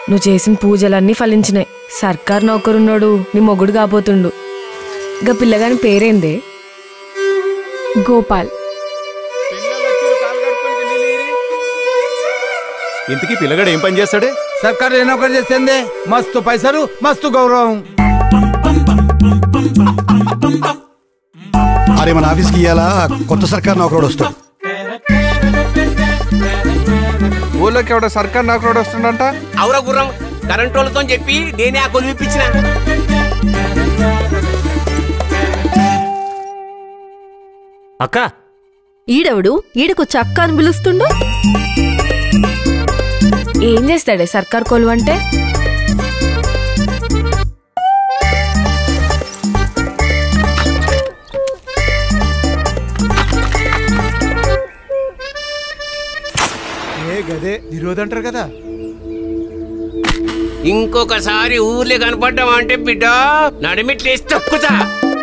నువ్వు చేసిన పూజలన్నీ ఫలించినాయి సర్కార్ నౌకరున్నాడు నీ మొగుడు కాబోతుండు ఇక పిల్లగాని పేరేందే గోపాల్ ఇంతకీ పిల్లగాడు ఏం పని చేస్తాడే సర్కారు ఏ నౌకరు చేస్తుంది మస్తు పైసలు మస్తు గౌరవం అరే మన ఆఫీస్కి ఇయ్యాలా కొత్త సర్కార్ నౌకరుడు వస్తాడు ఊళ్ళోకి ఎవడో సర్కార్ నౌకరుడు వస్తుండంట అవురా గుర్రం కరెంట్ వాళ్ళతో చెప్పి నేనే ఆ కొలువు ఇప్పించిన అక్క ఈడెవడు ఈడకొచ్చి అక్క అని పిలుస్తుండు ఏం చేస్తాడే సర్కార్ కొలువు అంటే ఏ గదే నిరోధంటారు కదా ఇంకొకసారి ఊర్లే కనపడ్డావా అంటే బిడ్డ నడిమిట్లేసి తొక్కుతా